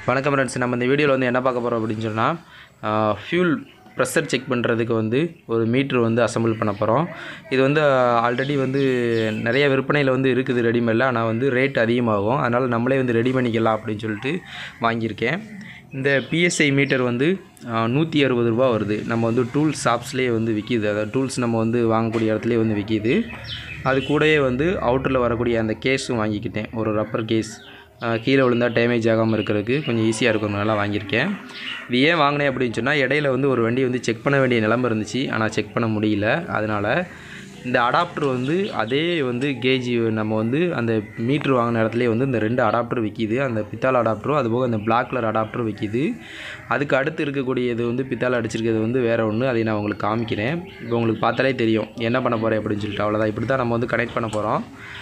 வணக்கம் ஃப்ரெண்ட்ஸ் நம்ம இந்த வீடியோவில் வந்து என்ன பார்க்க போகிறோம் அப்படின்னு சொன்னால் ஃபியூல் ப்ரெஷர் செக் பண்ணுறதுக்கு வந்து ஒரு மீட்ரு வந்து அசம்பிள் பண்ண போகிறோம் இது வந்து ஆல்ரெடி வந்து நிறைய விற்பனையில் வந்து இருக்குது ரெடிமேடில் ஆனால் வந்து ரேட் அதிகமாகும் அதனால் நம்மளே வந்து ரெடி பண்ணிக்கலாம் அப்படின்னு சொல்லிட்டு வாங்கியிருக்கேன் இந்த பிஎஸ்ஐ மீட்டர் வந்து நூற்றி அறுபது ரூபா வருது நம்ம வந்து டூல்ஸ் ஷாப்ஸ்லேயே வந்து விற்கிது அதாவது டூல்ஸ் நம்ம வந்து வாங்கக்கூடிய இடத்துலேயே வந்து விற்கிது அது கூடயே வந்து அவுட்டரில் வரக்கூடிய அந்த கேஸும் வாங்கிக்கிட்டேன் ஒரு ரப்பர் கேஸ் ஆஹ் கீழே விழுந்தால் டேமேஜ் ஆகாமல் இருக்கிறதுக்கு கொஞ்சம் ஈஸியாக இருக்கணும்னால வாங்கியிருக்கேன் இது ஏன் வாங்கினேன் அப்படின்னு சொன்னால் இடையில வந்து ஒரு வண்டி வந்து செக் பண்ண வேண்டிய நிலமை இருந்துச்சு ஆனால் செக் பண்ண முடியல அதனால் இந்த அடாப்டர் வந்து அதே வந்து கேஜி நம்ம வந்து அந்த மீட்ரு வாங்கின இடத்துலேயே வந்து இந்த ரெண்டு அடாப்டர் விற்கிது அந்த பித்தாள் அடாப்டரும் அதுபோக அந்த பிளாக் கலர் அடாப்டரும் விற்கிது அதுக்கு அடுத்து இருக்கக்கூடியது வந்து பித்தாள் அடிச்சிருக்கிறது வந்து வேறு ஒன்று அதை நான் உங்களுக்கு காமிக்கிறேன் இப்போ உங்களுக்கு பார்த்தாலே தெரியும் என்ன பண்ண போகிறேன் அப்படின்னு சொல்லிட்டு அவ்வளோதான் இப்படி தான் நம்ம வந்து கனெக்ட் பண்ண போகிறோம்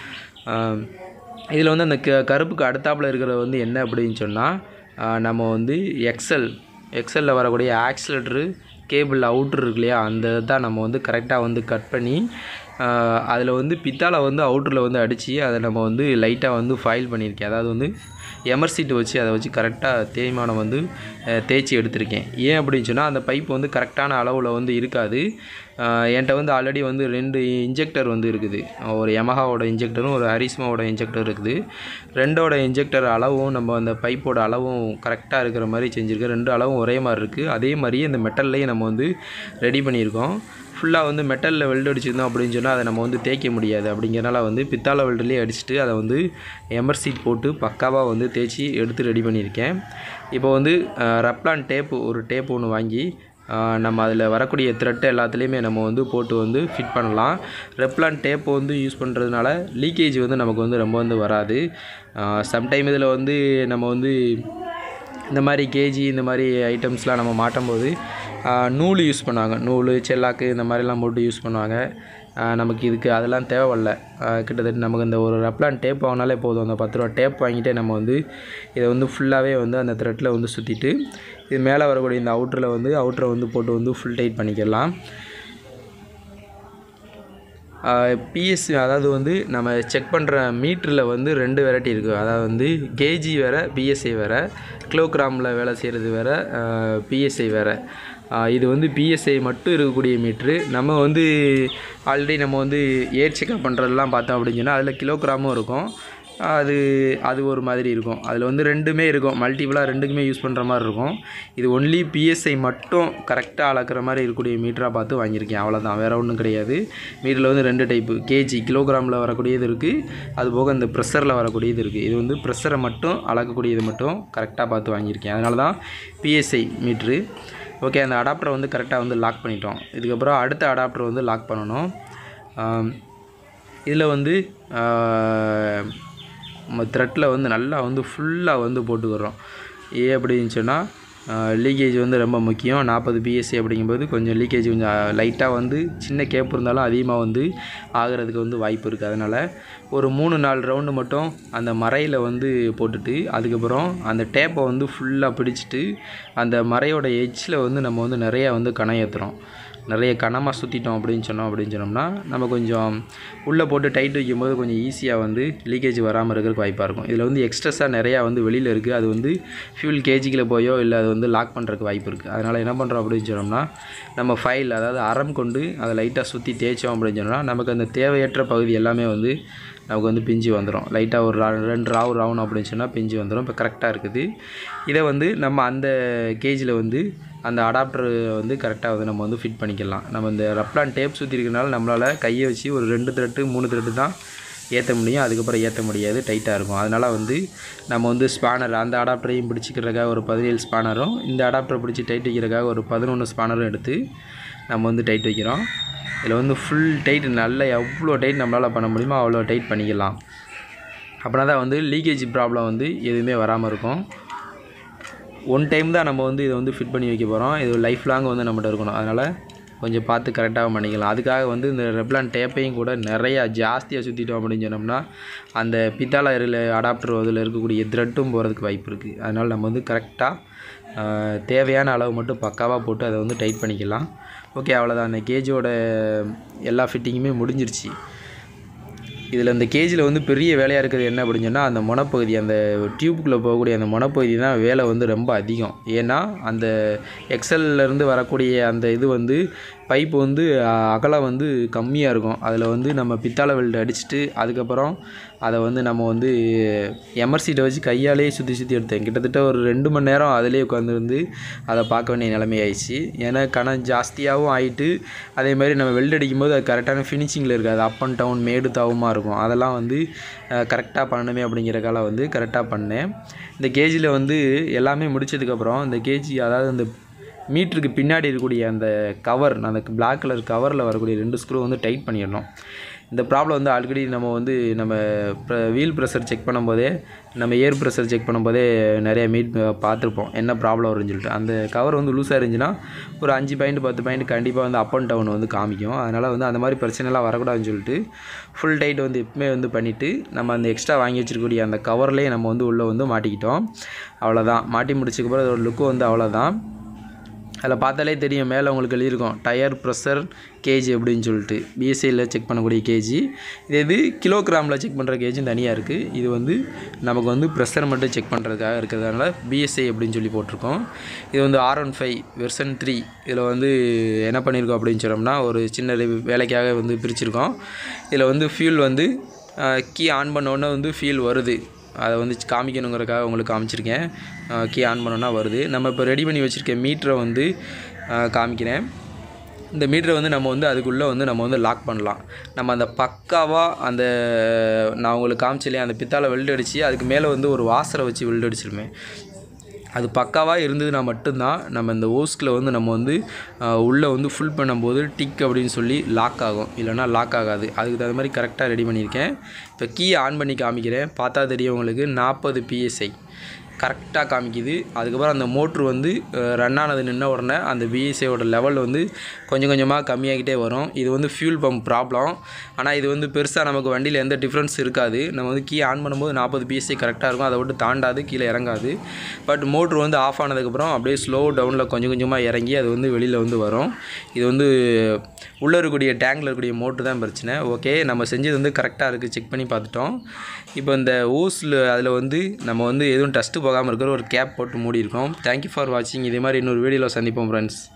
இதில் வந்து அந்த க கருப்புக்கு அடுத்தாப்பில் இருக்கிறது வந்து என்ன அப்படின்னு சொன்னால் நம்ம வந்து எக்ஸல் எக்ஸலில் வரக்கூடிய ஆக்சிலேட்ரு கேபிள் அவுட்ரு இருக்கு இல்லையா அந்த தான் நம்ம வந்து கரெக்டாக வந்து கட் பண்ணி அதில் வந்து பித்தாலை வந்து அவுட்டரில் வந்து அடித்து அதை நம்ம வந்து லைட்டாக வந்து ஃபைல் பண்ணியிருக்கேன் அதாவது வந்து எமர்சீட்டு வச்சு அதை வச்சு கரெக்டாக தேய்மானம் வந்து அஹ், தேய்ச்சி எடுத்திருக்கேன் ஏன் அப்படின்னு சொன்னால் அந்த பைப் வந்து கரெக்டான அளவில் வந்து இருக்காது அஹ், என்கிட்ட வந்து ஆல்ரெடி வந்து ரெண்டு இன்ஜெக்டர் வந்து இருக்குது ஒரு யமஹாவோட இன்ஜெக்டரும் ஒரு ஹரிஸ்மாவோட இன்ஜெக்டர் இருக்குது ரெண்டோட இன்ஜெக்டர் அளவும் நம்ம அந்த பைப்போட அளவும் கரெக்டாக இருக்கிற மாதிரி செஞ்சுருக்கேன் ரெண்டு அளவும் ஒரே மாதிரி இருக்குது அதே மாதிரியே இந்த மெட்டல்லையும் நம்ம வந்து ரெடி பண்ணியிருக்கோம் ஃபுல்லாக வந்து மெட்டலில் வெல்டு அடிச்சிருந்தோம் அப்படின்னு சொன்னால் அதை நம்ம வந்து தேய்க்க முடியாது அப்படிங்கிறனால வந்து பித்தாளை வெல்டுலேயே அடிச்சுட்டு அதை வந்து எமர்சீட் போட்டு பக்காவாக வந்து தேய்ச்சி எடுத்து ரெடி பண்ணியிருக்கேன் இப்போ வந்து ரப்லான் டேப்பு ஒரு டேப் ஒன்று வாங்கி அஹ், நம்ம அதில் வரக்கூடிய த்ரெட்டு எல்லாத்துலேயுமே நம்ம வந்து போட்டு வந்து ஃபிட் பண்ணலாம் ரெப்லான் டேப் வந்து யூஸ் பண்ணுறதுனால லீக்கேஜ் வந்து நமக்கு வந்து ரொம்ப வந்து வராது சம்டைம் இதில் வந்து நம்ம வந்து இந்த மாதிரி கேஜி இந்த மாதிரி ஐட்டம்ஸ்லாம் நம்ம மாட்டும் போது ஆஹ், நூல் யூஸ் பண்ணுவாங்க நூல் செல்லாக்கு இந்த மாதிரிலாம் போட்டு யூஸ் பண்ணுவாங்க ஆஹ், நமக்கு இதுக்கு அதெல்லாம் தேவையில்ல ஆஹ், கிட்டத்தட்ட நமக்கு இந்த ஒரு ரப்லான் டேப் வாங்கினாலே போதும் அந்த பத்து ரூபா டேப் வாங்கிட்டே நம்ம வந்து இதை வந்து ஃபுல்லாகவே வந்து அந்த த்ரெட்டில் வந்து சுற்றிட்டு இது மேலே வரக்கூடிய இந்த அவுட்டரில் வந்து அவுட்டரை வந்து போட்டு வந்து ஃபுல் டைட் பண்ணிக்கலாம் பிஎஸ் அதாவது வந்து நம்ம செக் பண்ணுற மீட்டரில் வந்து ரெண்டு வெரைட்டி இருக்குது அதாவது வந்து கேஜி வேறு பிஎஸ்ஐ வேறு கிலோகிராமில் வேலை செய்கிறது வேறு பிஎஸ்ஐ வேறு இது வந்து பிஎஸ்ஐ மட்டும் இருக்கக்கூடிய மீட்ரு நம்ம வந்து ஆல்ரெடி நம்ம வந்து ஏர் செக்அப் பண்ணுறதெல்லாம் பார்த்தோம் அப்படின்னு சொன்னால் அதில் கிலோகிராமும் இருக்கும் அது அது ஒரு மாதிரி இருக்கும் அதில் வந்து ரெண்டுமே இருக்கும் மல்டிபிளாக ரெண்டுக்குமே யூஸ் பண்ணுற மாதிரி இருக்கும் இது ஒன்லி பிஎஸ்ஐ மட்டும் கரெக்டாக அளக்குற மாதிரி இருக்கக்கூடிய மீட்டராக பார்த்து வாங்கியிருக்கேன் அவ்வளோதான் வேறு ஒன்றும் கிடையாது மீட்டரில் வந்து ரெண்டு டைப்பு கேஜி கிலோகிராமில் வரக்கூடியது இருக்குது அது போக இந்த ப்ரெஷரில் வரக்கூடியது இருக்குது இது வந்து ப்ரெஷரை மட்டும் அளக்கக்கூடியது மட்டும் கரெக்டாக பார்த்து வாங்கியிருக்கேன் அதனால தான் பிஎஸ்ஐ மீட்ரு ஓகே அந்த அடாப்டரை வந்து கரெக்டாக வந்து லாக் பண்ணிட்டோம் இதுக்கப்புறம் அடுத்த அடாப்டர் வந்து லாக் பண்ணணும் இதில் வந்து த்ரெட்டில் வந்து நல்லா வந்து ஃபுல்லாக வந்து போட்டுக்கிறோம் ஏன் அப்படின்னு சொன்னால் லீக்கேஜ் வந்து ரொம்ப முக்கியம் நாற்பது பிஎஸ்சி அப்படிங்கும்போது கொஞ்சம் லீக்கேஜ் கொஞ்சம் லைட்டாக வந்து சின்ன கேப் இருந்தாலும் அதிகமாக வந்து ஆகிறதுக்கு வந்து வாய்ப்பு இருக்குது அதனால் ஒரு மூணு நாலு ரவுண்டு மட்டும் அந்த மறையில் வந்து போட்டுட்டு அதுக்கப்புறம் அந்த டேப்பை வந்து ஃபுல்லாக பிடிச்சிட்டு அந்த மறையோட எட்ஜில் வந்து நம்ம வந்து நிறையா வந்து கணம் ஏற்றுறோம் நிறைய கனமாக சுற்றிட்டோம் அப்படின்னு சொன்னோம் அப்படின்னு சொன்னோம்னா நம்ம கொஞ்சம் உள்ளே போட்டு டைட் வைக்கும்போது கொஞ்சம் ஈஸியாக வந்து லீக்கேஜ் வராமல் இருக்கிறதுக்கு வாய்ப்பாக இருக்கும் இதில் வந்து எக்ஸ்ட்ரஸாக நிறையா வந்து வெளியில் இருக்குது அது வந்து ஃபியூல் கேஜிக்கில் போயோ இல்லை அது வந்து லாக் பண்ணுறதுக்கு வாய்ப்பு இருக்குது அதனால் என்ன பண்ணுறோம் அப்படின்னு சொன்னோம்னா நம்ம ஃபைல் அதாவது அறம் கொண்டு அதை லைட்டாக சுற்றி தேய்ச்சோம் அப்படின்னு சொன்னோம்னா நமக்கு அந்த தேவையற்ற பகுதி எல்லாமே வந்து நமக்கு வந்து பிஞ்சு வந்துடும் லைட்டாக ஒரு ரா- ரெண்டு ராவு ராவுன் அப்படின்னு சொன்னால் பிஞ்சு வந்துடும் இப்போ கரெக்டாக இருக்குது இதை வந்து நம்ம அந்த கேஜில் வந்து அந்த அடாப்டர் வந்து கரெக்டாக வந்து நம்ம வந்து ஃபிட் பண்ணிக்கலாம் நம்ம இந்த ரப்லான் டேப் சுற்றி இருக்கனால நம்மளால் கையை வச்சு ஒரு ரெண்டு த்ரெட்டு மூணு த்ரெட்டு தான் ஏற்ற முடியும் அதுக்கப்புறம் ஏற்ற முடியாது டைட்டாக இருக்கும் அதனால் வந்து நம்ம வந்து ஸ்பானர் அந்த அடாப்டரையும் பிடிச்சிக்கிறதுக்காக ஒரு பதினேழு ஸ்பானரும் இந்த அடாப்டரை பிடிச்சி டைட் வைக்கிறதுக்காக ஒரு பதினொன்று ஸ்பானரும் எடுத்து நம்ம வந்து டைட் வைக்கிறோம் இதில் வந்து ஃபுல் டைட் நல்ல எவ்வளோ டைட் நம்மளால் பண்ண முடியுமோ அவ்வளோ டைட் பண்ணிக்கலாம் அப்படின்னா தான் வந்து லீக்கேஜ் ப்ராப்ளம் வந்து எதுவுமே வராமல் இருக்கும் ஒன் டைம் தான் நம்ம வந்து இதை வந்து ஃபிட் பண்ணி வைக்க போகிறோம் இது லைஃப் லாங் வந்து நம்மகிட்ட இருக்கணும் அதனால் கொஞ்சம் பார்த்து கரெக்டாக பண்ணிக்கலாம் அதுக்காக வந்து இந்த ரெப்லான் டேப்பையும் கூட நிறையா ஜாஸ்தியாக சுற்றிட்டோம் அப்படின்னு சொன்னோம்னா அந்த பித்தாள அடாப்டர் அதில் இருக்கக்கூடிய த்ரெட்டும் போகிறதுக்கு வாய்ப்பு இருக்குது அதனால் நம்ம வந்து கரெக்டாக தேவையான அளவு மட்டும் பக்காவாக போட்டு அதை வந்து டைட் பண்ணிக்கலாம் ஓகே அவ்வளோதான் அந்த கேஜோட எல்லா ஃபிட்டிங்குமே முடிஞ்சிருச்சு இதில் இந்த கேஜில் வந்து பெரிய வேலையாக இருக்கிறது என்ன அப்படின்னு சொன்னால் அந்த முனப்பகுதி அந்த டியூப்புக்குள்ளே போகக்கூடிய அந்த முனப்பகுதி தான் வேலை வந்து ரொம்ப அதிகம் ஏன்னா அந்த எக்ஸல்ல இருந்து வரக்கூடிய அந்த இது வந்து பைப்பு வந்து அஹ், அகலம் வந்து கம்மியாக இருக்கும் அதில் வந்து நம்ம பித்தாளை வெல்டு அடிச்சுட்டு அதுக்கப்புறம் அதை வந்து நம்ம வந்து எமர்சிட்டை வச்சு கையாலேயே சுற்றி சுற்றி எடுத்தேன் கிட்டத்தட்ட ஒரு ரெண்டு மணி நேரம் அதிலே உட்காந்து வந்து அதை பார்க்க வேண்டிய நிலைமை ஆயிடுச்சு ஏன்னா கணம் ஜாஸ்தியாகவும் ஆயிட்டு அதே மாதிரி நம்ம வெல்ட் அடிக்கும்போது அது கரெக்டான ஃபினிஷிங்கில் இருக்காது அப் அண்ட் டவுன் மேடு தாவுமாக இருக்கும் அதெல்லாம் வந்து கரெக்டாக பண்ணணுமே அப்படிங்கிறக்கால வந்து கரெக்டாக பண்ணேன் இந்த கேஜியில் வந்து எல்லாமே முடிச்சதுக்கப்புறம் இந்த கேஜி அதாவது இந்த மீட்டருக்கு பின்னாடி இருக்கக்கூடிய அந்த கவர் அந்த Black கலர் கவரில் வரக்கூடிய ரெண்டு ஸ்க்ரூ வந்து டைட் பண்ணிடணும் இந்த ப்ராப்ளம் வந்து ஆல்ரெடி நம்ம வந்து நம்ம வீல் ப்ரெஷர் செக் பண்ணும்போதே நம்ம ஏர் ப்ரெஷர் செக் பண்ணும்போதே நிறைய மீட் பார்த்துருப்போம் என்ன ப்ராப்ளம் வரும்னு சொல்லிட்டு அந்த கவர் வந்து லூஸாக இருந்துச்சுன்னா ஒரு அஞ்சு பாயிண்ட் பத்து பாயிண்ட் கண்டிப்பாக வந்து அப் அண்ட் டவுன் வந்து காமிக்கும் அதனால் வந்து அந்த மாதிரி பிரச்சனைலாம் வரக்கூடாதுன்னு சொல்லிட்டு ஃபுல் டைட் வந்து எப்பவுமே வந்து பண்ணிவிட்டு நம்ம அந்த எக்ஸ்ட்ரா வாங்கி வச்சிருக்கக்கூடிய அந்த கவர்லேயே நம்ம வந்து உள்ளே வந்து மாட்டிக்கிட்டோம் அவ்வளோதான் மாட்டி முடிச்சதுக்கப்புறம் அதோட லுக்கு வந்து அவ்வளோதான் அதில் பார்த்தாலே தெரியும் மேலே உங்களுக்கு எழுதியிருக்கும் டயர் ப்ரெஷர் கேஜி அப்படின்னு சொல்லிட்டு பிஎஸ்சியில் செக் பண்ணக்கூடிய கேஜி இது இது கிலோகிராமில் செக் பண்ணுற கேஜும் தனியாக இருக்குது இது வந்து நமக்கு வந்து ப்ரெஷர் மட்டும் செக் பண்ணுறதுக்காக இருக்கிறதுனால பிஎஸ்ஐ அப்படின்னு சொல்லி போட்டிருக்கோம் இது வந்து R one five version three இதில் வந்து என்ன பண்ணியிருக்கோம் அப்படின்னு சொன்னோம்னா ஒரு சின்ன ரி- வேலைக்காக வந்து பிரிச்சிருக்கோம் இதில் வந்து ஃபியூல் வந்து கீ ஆன் பண்ண உடனே வந்து ஃபியூல் வருது அதை வந்து காமிக்கணுங்கிறக்காக உங்களுக்கு காமிச்சிருக்கேன் கீ ஆன் பண்ணோன்னா வருது நம்ம இப்போ ரெடி பண்ணி வச்சுருக்க மீட்டரை வந்து அஹ், காமிக்கிறேன் இந்த மீட்டரை வந்து நம்ம வந்து அதுக்குள்ளே வந்து நம்ம வந்து லாக் பண்ணலாம் நம்ம அந்த பக்காவாக அந்த நான் உங்களுக்கு காமிச்சில்லையே அந்த பித்தால வெல்டு அடித்து அதுக்கு மேலே வந்து ஒரு வாசரை வச்சு வெல்டு அடிச்சிருமே அது பக்காவாக இருந்ததுன்னா மட்டும்தான் நம்ம இந்த ஓஸ்கில் வந்து நம்ம வந்து உள்ளே வந்து ஃபுல் பண்ணும்போது டிக் அப்படின்னு சொல்லி லாக் ஆகும் இல்லைன்னா லாக் ஆகாது அதுக்கு தகுந்த மாதிரி கரெக்டாக ரெடி பண்ணியிருக்கேன் இப்போ கீ ஆன் பண்ணி காமிக்கிறேன் பார்த்தா தெரியும் உங்களுக்கு நாற்பது பிஎஸ்ஐ கரெக்டாக காமிக்குது அதுக்கப்புறம் அந்த மோட்ரு வந்து ரன் ஆனது நின்ன உடனே அந்த பிஎஸ்ஐயோட லெவல் வந்து கொஞ்சம் கொஞ்சமாக கம்மியாகிட்டே வரும் இது வந்து ஃபியூல் பம்ப் ப்ராப்ளம் ஆனால் இது வந்து பெருசாக நமக்கு வண்டியில் எந்த டிஃப்ரென்ஸ் இருக்காது நம்ம வந்து கீ ஆன் பண்ணும்போது நாற்பது பிஎஸ்ஐ கரெக்டாக இருக்கும் அதை விட்டு தாண்டாது கீழே இறங்காது பட் மோட்ரு வந்து ஆஃப் ஆனதுக்கப்புறம் அப்படியே ஸ்லோ டவுனில் கொஞ்சம் கொஞ்சமாக இறங்கி அது வந்து வெளியில் வந்து வரும் இது வந்து உள்ளே இருக்கக்கூடிய டேங்கில் இருக்கக்கூடிய மோட்ரு தான் பிரச்சனை ஓகே நம்ம செஞ்சது வந்து கரெக்டாக இருக்குது செக் பண்ணி பார்த்துட்டோம் இப்போ இந்த ஓஸில் அதில் வந்து நம்ம வந்து எதுவும் டஸ்ட்டு போகாமல் இருக்கிற ஒரு கேப் போட்டு மூடி இருக்கோம் தேங்க்யூ ஃபார் வாட்சிங் இதே மாதிரி இன்னொரு வீடியோவில் சந்திப்போம் ஃப்ரெண்ட்ஸ்